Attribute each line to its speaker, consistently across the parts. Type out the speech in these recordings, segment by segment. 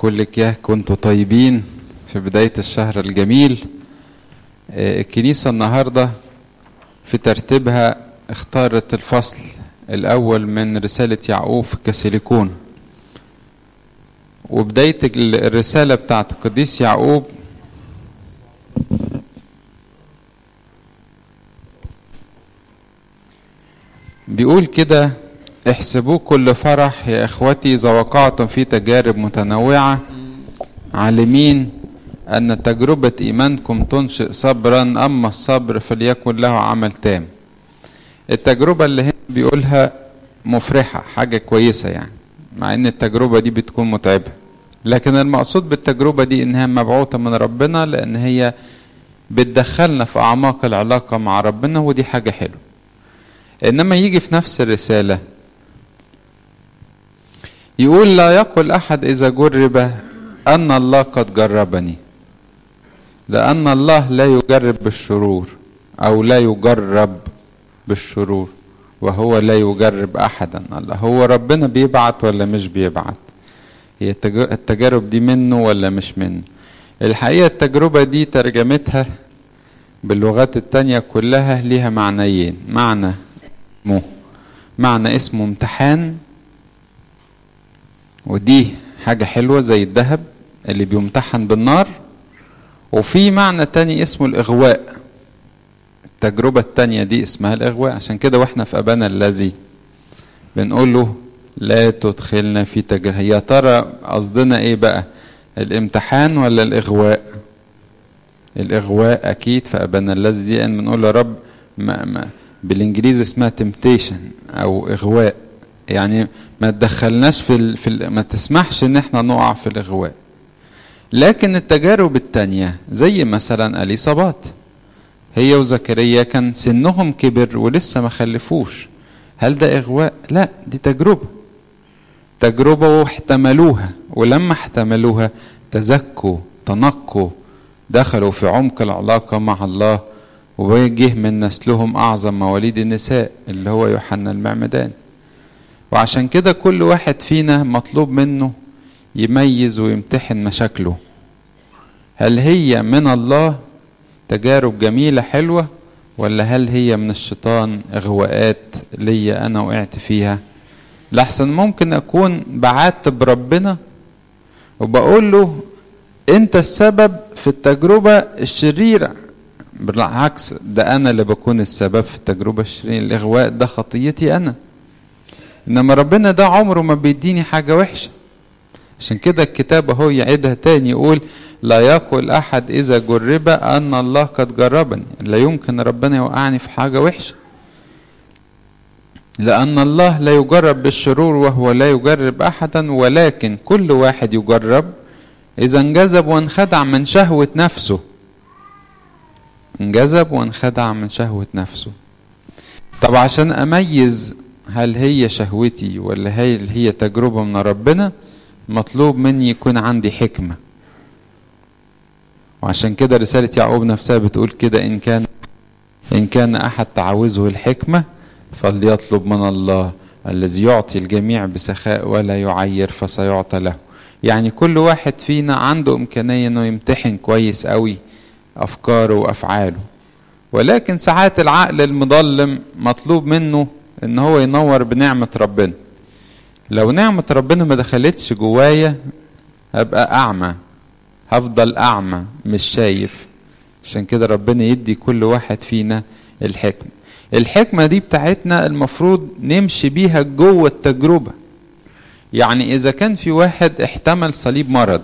Speaker 1: كل كياه كنتوا طيبين في بداية الشهر الجميل الكنيسة النهاردة في ترتيبها اختارت الفصل الأول من رسالة يعقوب في كاسيليكون وبداية الرسالة بتاعت القديس يعقوب بيقول كده احسبوه كل فرح يا اخوتي اذا وقعتم في تجارب متنوعه عالمين ان تجربه ايمانكم تنشئ صبرا اما الصبر فليكن له عمل تام التجربه اللي هنا بيقولها مفرحه حاجه كويسه يعني مع ان التجربه دي بتكون متعبه لكن المقصود بالتجربه دي انها مبعوثه من ربنا لان هي بتدخلنا في اعماق العلاقه مع ربنا ودي حاجه حلوه انما يجي في نفس الرساله يقول لا يقل احد اذا جرب ان الله قد جربني لان الله لا يجرب بالشرور او لا يجرب بالشرور وهو لا يجرب احدا الله هو ربنا بيبعت ولا مش بيبعت هي التجارب دي منه ولا مش منه الحقيقه التجربه دي ترجمتها باللغات التانية كلها ليها معنيين معنى اسمه معنى اسمه امتحان ودي حاجة حلوة زي الذهب اللي بيمتحن بالنار وفي معنى تاني اسمه الإغواء التجربة التانية دي اسمها الإغواء عشان كده واحنا في أبانا الذي بنقول له لا تدخلنا في تجربة يا ترى قصدنا ايه بقى الامتحان ولا الإغواء الإغواء أكيد في أبانا الذي دي أن بنقول له رب ما ما بالانجليزي اسمها تمتيشن او اغواء يعني ما تدخلناش في ال... في ال... ما تسمحش ان احنا نقع في الاغواء لكن التجارب التانية زي مثلا اليصابات هي وزكريا كان سنهم كبر ولسه ما خلفوش هل ده اغواء لا دي تجربة تجربة واحتملوها ولما احتملوها تزكوا تنقوا دخلوا في عمق العلاقة مع الله وجه من نسلهم أعظم مواليد النساء اللي هو يوحنا المعمدان وعشان كده كل واحد فينا مطلوب منه يميز ويمتحن مشاكله هل هي من الله تجارب جميلة حلوة ولا هل هي من الشيطان إغواءات ليا أنا وقعت فيها لحسن ممكن أكون بعاتب ربنا وبقول له أنت السبب في التجربة الشريرة بالعكس ده انا اللي بكون السبب في التجربه الشريره الاغواء ده خطيتي انا انما ربنا ده عمره ما بيديني حاجه وحشه عشان كده الكتاب اهو يعيدها تاني يقول لا يقل احد اذا جرب ان الله قد جربني لا يمكن ربنا يوقعني في حاجه وحشه لان الله لا يجرب بالشرور وهو لا يجرب احدا ولكن كل واحد يجرب اذا انجذب وانخدع من شهوه نفسه انجذب وانخدع من شهوة نفسه طب عشان أميز هل هي شهوتي ولا هل هي تجربة من ربنا مطلوب مني يكون عندي حكمة وعشان كده رسالة يعقوب نفسها بتقول كده إن كان إن كان أحد تعوزه الحكمة فليطلب من الله الذي يعطي الجميع بسخاء ولا يعير فسيعطى له يعني كل واحد فينا عنده إمكانية إنه يمتحن كويس قوي افكاره وافعاله ولكن ساعات العقل المضلم مطلوب منه ان هو ينور بنعمه ربنا لو نعمه ربنا ما دخلتش جوايا هبقى اعمى هفضل اعمى مش شايف عشان كده ربنا يدي كل واحد فينا الحكمه الحكمه دي بتاعتنا المفروض نمشي بيها جوه التجربه يعني اذا كان في واحد احتمل صليب مرض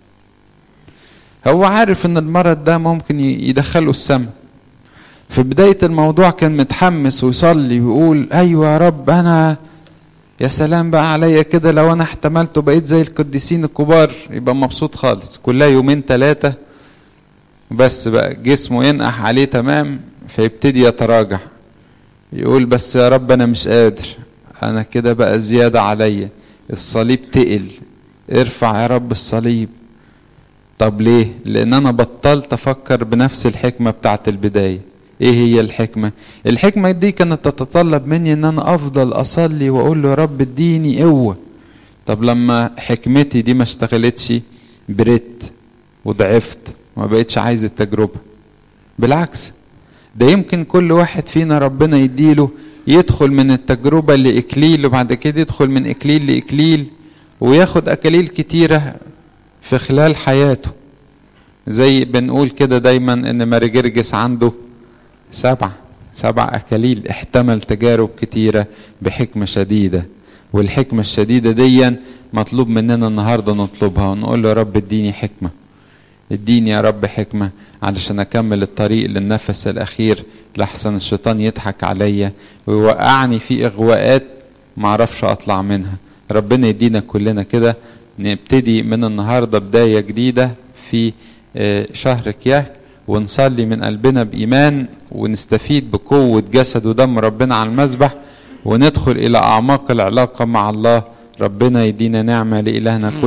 Speaker 1: هو عارف ان المرض ده ممكن يدخله السماء في بداية الموضوع كان متحمس ويصلي ويقول ايوه يا رب انا يا سلام بقى عليا كده لو انا احتملته بقيت زي القديسين الكبار يبقى مبسوط خالص كلها يومين ثلاثة بس بقى جسمه ينقح عليه تمام فيبتدي يتراجع يقول بس يا رب انا مش قادر انا كده بقى زيادة عليا الصليب تقل ارفع يا رب الصليب طب ليه؟ لأن أنا بطلت أفكر بنفس الحكمة بتاعت البداية. إيه هي الحكمة؟ الحكمة دي كانت تتطلب مني إن أنا أفضل أصلي وأقول له يا رب اديني قوة. طب لما حكمتي دي ما اشتغلتش بريت وضعفت وما بقتش عايز التجربة بالعكس ده يمكن كل واحد فينا ربنا يديله يدخل من التجربة لإكليل وبعد كده يدخل من إكليل لإكليل وياخد أكاليل كتيرة في خلال حياته زي بنقول كده دايما إن ماري جرجس عنده سبعة سبع أكاليل احتمل تجارب كتيرة بحكمة شديدة والحكمة الشديدة دي مطلوب مننا النهاردة نطلبها ونقول له يا رب اديني حكمة اديني يا رب حكمة علشان أكمل الطريق للنفس الأخير لحسن الشيطان يضحك عليا ويوقعني في إغواءات معرفش أطلع منها ربنا يدينا كلنا كده نبتدي من النهاردة بداية جديدة في شهر كياك ونصلي من قلبنا بإيمان ونستفيد بقوة جسد ودم ربنا على المذبح وندخل إلى أعماق العلاقة مع الله ربنا يدينا نعمة لإلهنا كل